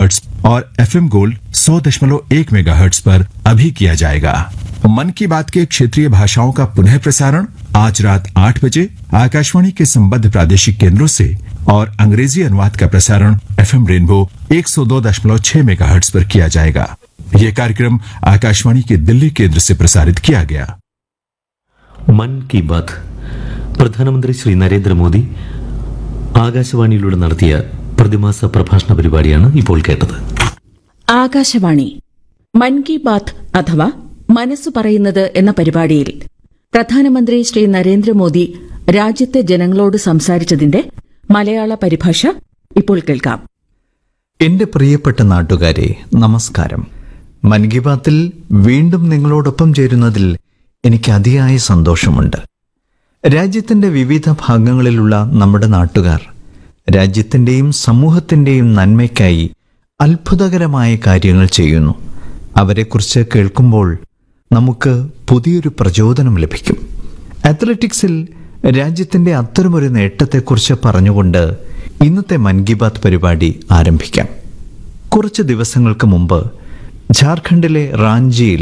megahertz और FM gold 100.1 megahertz पर अभी किया जाएगा मन की बात के क्षेत्रीय भाषाओं का पुनः प्रसारण आज रात आठ बजे आकाशवाणी के संबद्ध प्रादेशिक केंद्रों से और अंग्रेजी अनुवाद का प्रसारण एफएम रेनबो 102.6 मेगाहर्ट्ज पर किया जाएगा यह कार्यक्रम आकाशवाणी के दिल्ली केंद्र से प्रसारित किया गया മൻ കി ബാത്ത് പ്രധാനമന്ത്രി ശ്രീ നരേന്ദ്രമോദി ആകാശവാണിയിലൂടെ നടത്തിയ പ്രതിമാസ പ്രഭാഷണ പരിപാടിയാണ് ഇപ്പോൾ കേട്ടത് ആകാശവാണി മൻ കി ബാത്ത് അഥവാ മനസ്സു പറയുന്നത് എന്ന പരിപാടിയിൽ പ്രധാനമന്ത്രി ശ്രീ നരേന്ദ്രമോദി രാജ്യത്തെ ജനങ്ങളോട് സംസാരിച്ചതിന്റെ മലയാള പരിഭാഷ ഇപ്പോൾ കേൾക്കാം എന്റെ പ്രിയപ്പെട്ട നാട്ടുകാരെ നമസ്കാരം മൻ കി ബാത്തിൽ വീണ്ടും നിങ്ങളോടൊപ്പം ചേരുന്നതിൽ എനിക്ക് അതിയായ സന്തോഷമുണ്ട് രാജ്യത്തിന്റെ വിവിധ ഭാഗങ്ങളിലുള്ള നമ്മുടെ നാട്ടുകാർ രാജ്യത്തിന്റെയും സമൂഹത്തിന്റെയും നന്മയ്ക്കായി അത്ഭുതകരമായ കാര്യങ്ങൾ ചെയ്യുന്നു അവരെക്കുറിച്ച് കേൾക്കുമ്പോൾ നമുക്ക് പുതിയൊരു പ്രചോദനം ലഭിക്കും അത്ലറ്റിക്സിൽ രാജ്യത്തിന്റെ അത്തരമൊരു നേട്ടത്തെക്കുറിച്ച് പറഞ്ഞുകൊണ്ട് ഇന്നത്തെ മൻ കി ബാത്ത് പരിപാടി ആരംഭിക്കാം കുറച്ച് ദിവസങ്ങൾക്ക് മുമ്പ് ജാർഖണ്ഡിലെ റാഞ്ചിയിൽ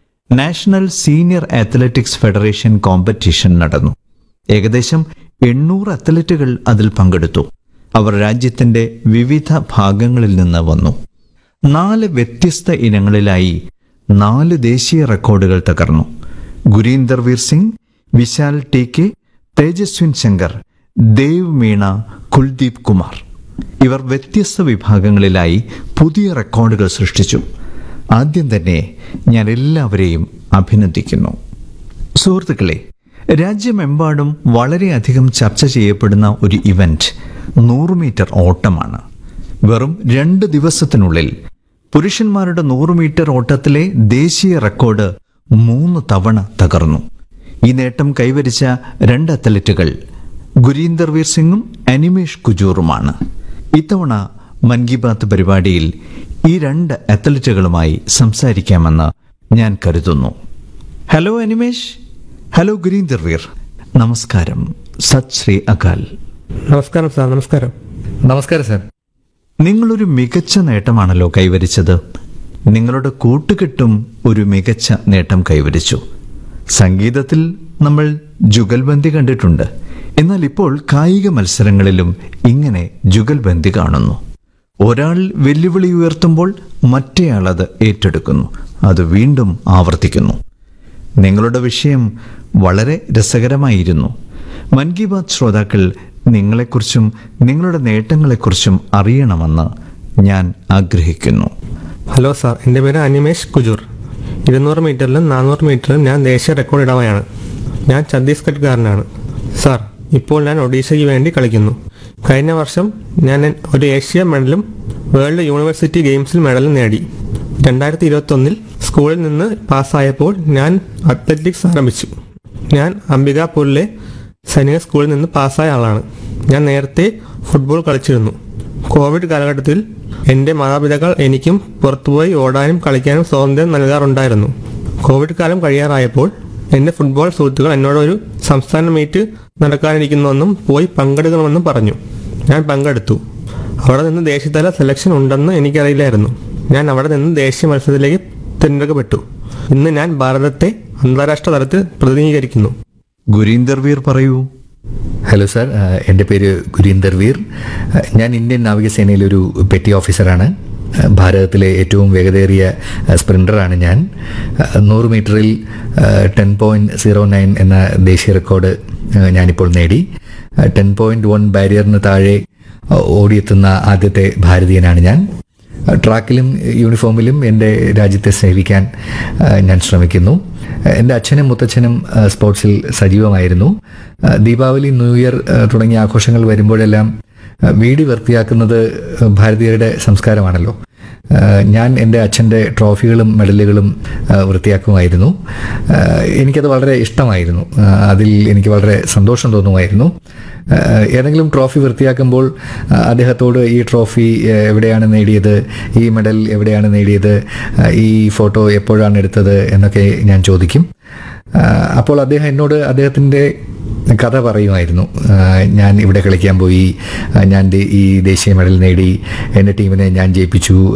national senior athletics federation competition നടന്നു ഏകദേശം എണ്ണൂറ് അത്ലറ്റുകൾ അതിൽ പങ്കെടുത്തു അവർ രാജ്യത്തിന്റെ വിവിധ ഭാഗങ്ങളിൽ നിന്ന് വന്നു നാല് വ്യത്യസ്ത ഇനങ്ങളിലായി നാല് ദേശീയ റെക്കോർഡുകൾ തകർന്നു ഗുരീന്ദർ വീർ സിംഗ് വിശാൽ ടി കെ തേജസ്വിൻ ശങ്കർ ദേവ് മീണ കുൽദീപ് കുമാർ ഇവർ വ്യത്യസ്ത വിഭാഗങ്ങളിലായി പുതിയ റെക്കോർഡുകൾ സൃഷ്ടിച്ചു ആദ്യം തന്നെ ഞാൻ എല്ലാവരെയും അഭിനന്ദിക്കുന്നു സുഹൃത്തുക്കളെ രാജ്യമെമ്പാടും വളരെയധികം ചർച്ച ചെയ്യപ്പെടുന്ന ഒരു ഇവന്റ് നൂറ് മീറ്റർ ഓട്ടമാണ് വെറും രണ്ട് ദിവസത്തിനുള്ളിൽ പുരുഷന്മാരുടെ നൂറ് മീറ്റർ ഓട്ടത്തിലെ ദേശീയ റെക്കോർഡ് മൂന്ന് തവണ തകർന്നു ഈ നേട്ടം കൈവരിച്ച രണ്ട് അത്ലറ്റുകൾ ഗുരീന്ദർ വീർ സിംഗും അനിമേഷ് കുജൂറുമാണ് ഇത്തവണ മൻ കി ബാത്ത് പരിപാടിയിൽ ഈ രണ്ട് അത്ലറ്റുകളുമായി സംസാരിക്കാമെന്ന് ഞാൻ കരുതുന്നു ഹലോ അനിമേഷ് ഹലോ ഗുരീന്ദർ വീർ നമസ്കാരം സത് ശ്രീ അകാൽ നമസ്കാരം സാർ നമസ്കാരം നമസ്കാരം സാർ നിങ്ങളൊരു മികച്ച നേട്ടമാണല്ലോ കൈവരിച്ചത് നിങ്ങളുടെ കൂട്ടുകെട്ടും ഒരു മികച്ച നേട്ടം കൈവരിച്ചു സംഗീതത്തിൽ നമ്മൾ ജുഗൽബന്ദി കണ്ടിട്ടുണ്ട് എന്നാൽ ഇപ്പോൾ കായിക മത്സരങ്ങളിലും ഇങ്ങനെ ജുഗൽബന്ദി കാണുന്നു ഒരാൾ വെല്ലുവിളി ഉയർത്തുമ്പോൾ മറ്റേയാൾ അത് ഏറ്റെടുക്കുന്നു അത് വീണ്ടും ആവർത്തിക്കുന്നു നിങ്ങളുടെ വിഷയം വളരെ രസകരമായിരുന്നു മൻ കി ബാത്ത് ശ്രോതാക്കൾ നിങ്ങളെക്കുറിച്ചും നിങ്ങളുടെ നേട്ടങ്ങളെക്കുറിച്ചും അറിയണമെന്ന് ഞാൻ ആഗ്രഹിക്കുന്നു ഹലോ സാർ എൻ്റെ പേര് അനിമേഷ് കുജൂർ ഇരുന്നൂറ് മീറ്ററിലും നാനൂറ് മീറ്ററിലും ഞാൻ ദേശീയ റെക്കോർഡ് ഇടവയാണ് ഞാൻ ഛത്തീസ്ഗഡ്കാരനാണ് സാർ ഇപ്പോൾ ഞാൻ ഒഡീഷയ്ക്ക് വേണ്ടി കളിക്കുന്നു കഴിഞ്ഞ വർഷം ഞാൻ ഒരു ഏഷ്യ മെഡലും വേൾഡ് യൂണിവേഴ്സിറ്റി ഗെയിംസിൽ മെഡലും നേടി രണ്ടായിരത്തി ഇരുപത്തൊന്നിൽ സ്കൂളിൽ നിന്ന് പാസ്സായപ്പോൾ ഞാൻ അത്ലറ്റിക്സ് ആരംഭിച്ചു ഞാൻ അംബികാപൂരിലെ സൈനിക സ്കൂളിൽ നിന്ന് പാസ്സായ ആളാണ് ഞാൻ നേരത്തെ ഫുട്ബോൾ കളിച്ചിരുന്നു കോവിഡ് കാലഘട്ടത്തിൽ എൻ്റെ മാതാപിതാക്കൾ എനിക്കും പുറത്തുപോയി ഓടാനും കളിക്കാനും സ്വാതന്ത്ര്യം നൽകാറുണ്ടായിരുന്നു കോവിഡ് കാലം കഴിയാറായപ്പോൾ എൻ്റെ ഫുട്ബോൾ സുഹൃത്തുക്കൾ എന്നോട് ഒരു സംസ്ഥാന മീറ്റ് നടക്കാനിരിക്കുന്നുവെന്നും പോയി പങ്കെടുക്കണമെന്നും പറഞ്ഞു ഞാൻ പങ്കെടുത്തു അവിടെ നിന്ന് ദേശീയതല സെലക്ഷൻ ഉണ്ടെന്ന് എനിക്കറിയില്ലായിരുന്നു ഞാൻ അവിടെ നിന്ന് ദേശീയ മത്സരത്തിലേക്ക് തിരഞ്ഞെടുക്കപ്പെട്ടു ഇന്ന് ഞാൻ ഭാരതത്തെ അന്താരാഷ്ട്ര തലത്തിൽ പ്രതിനിധീകരിക്കുന്നു ഗുരീന്ദർ വീർ പറയൂ ഹലോ സാർ ആ, എൻ്റെ പേര് ഗുരീന്ദർ വീർ ആ, ഞാൻ ഇന്ത്യൻ നാവികസേനയിലെ ഒരു പെറ്റി ഓഫീസറാണ് ആ, ഭാരതത്തിലെ ഏറ്റവും വേഗതയേറിയ ആ, സ്പ്രിൻ്ററാണ് ഞാൻ ആ, നൂറ് മീറ്ററിൽ ടെൻ പോയിൻറ്റ് സീറോ നയൻ എന്ന ദേശീയ റെക്കോർഡ് ആ, ഞാനിപ്പോൾ നേടി ടെൻ പോയിൻറ്റ് വൺ ബാരിയറിന് താഴെ ആ, ഓടിയെത്തുന്ന ആദ്യത്തെ ഭാരതീയനാണ് ഞാൻ ട്രാക്കിലും യൂണിഫോമിലും എൻ്റെ രാജ്യത്തെ സേവിക്കാൻ ആ, ഞാൻ ശ്രമിക്കുന്നു എൻ്റെ അച്ഛനും മുത്തച്ഛനും ആ, സ്പോർട്സിൽ സജീവമായിരുന്നു ആ, ദീപാവലി ന്യൂ ഇയർ ആ, തുടങ്ങിയ ആഘോഷങ്ങൾ വരുമ്പോഴെല്ലാം ആ, വീട് വൃത്തിയാക്കുന്നത് ഭാരതീയരുടെ സംസ്കാരമാണല്ലോ ആ, ഞാൻ എൻ്റെ അച്ഛൻ്റെ ട്രോഫികളും മെഡലുകളും ആ, വൃത്തിയാക്കുമായിരുന്നു ആ, എനിക്കത് വളരെ ഇഷ്ടമായിരുന്നു ആ, അതിൽ എനിക്ക് വളരെ സന്തോഷം തോന്നുമായിരുന്നു ആ, ഏതെങ്കിലും ട്രോഫി വൃത്തിയാക്കുമ്പോൾ ആ, അദ്ദേഹത്തോട് ഈ ട്രോഫി ആ, എവിടെയാണ് നേടിയത് ഈ മെഡൽ എവിടെയാണ് നേടിയത് ആ, ഈ ഫോട്ടോ എപ്പോഴാണ് എടുത്തത് എന്നൊക്കെ ഞാൻ ചോദിക്കും ആ, അപ്പോൾ അദ്ദേഹം എന്നോട് അദ്ദേഹത്തിൻ്റെ കഥ പറയുമായിരുന്നു ആ, ഞാൻ ഇവിടെ കളിക്കാൻ പോയി ആ, ഞാൻ ദേ- ഈ ദേശീയ മെഡൽ നേടി എൻ്റെ ടീമിനെ ഞാൻ ജയിപ്പിച്ചു